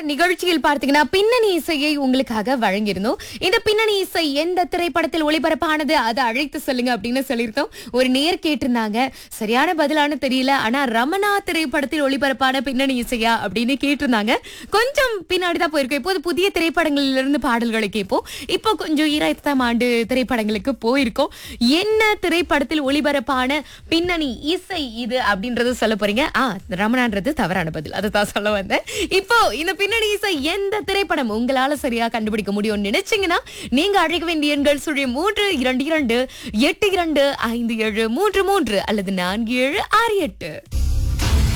நிகழ்ச்சியில் பார்த்தீங்கன்னா பின்னணி இசையை உங்களுக்காக வழங்கியிருந்தோம் இந்த பின்னணி இசை எந்த திரைப்படத்தில் ஒளிபரப்பானது அதை அழைத்து சொல்லுங்க அப்படின்னு சொல்லியிருந்தோம் ஒரு நேர் கேட்டிருந்தாங்க சரியான பதிலான்னு தெரியல ஆனா ரமணா திரைப்படத்தில் ஒளிபரப்பான பின்னணி இசையா அப்படின்னு கேட்டிருந்தாங்க கொஞ்சம் பின்னாடி தான் போயிருக்கோம் இப்போது புதிய திரைப்படங்களிலிருந்து இருந்து பாடல்களை கேட்போம் இப்போ கொஞ்சம் ஈராயிரத்தாம் ஆண்டு திரைப்படங்களுக்கு போயிருக்கோம் என்ன திரைப்படத்தில் ஒளிபரப்பான பின்னணி இசை இது அப்படின்றத சொல்ல போறீங்க ஆ ரமணான்றது தவறான பதில் அதை தான் சொல்ல வந்தேன் இப்போ இந்த பின்னணி இசை எந்த திரைப்படம் உங்களால சரியா கண்டுபிடிக்க முடியும்னு நினைச்சீங்கன்னா நீங்க அழைக்க வேண்டிய எண்கள் சுழி மூன்று இரண்டு இரண்டு எட்டு இரண்டு ஐந்து ஏழு மூன்று மூன்று அல்லது நான்கு ஏழு ஆறு எட்டு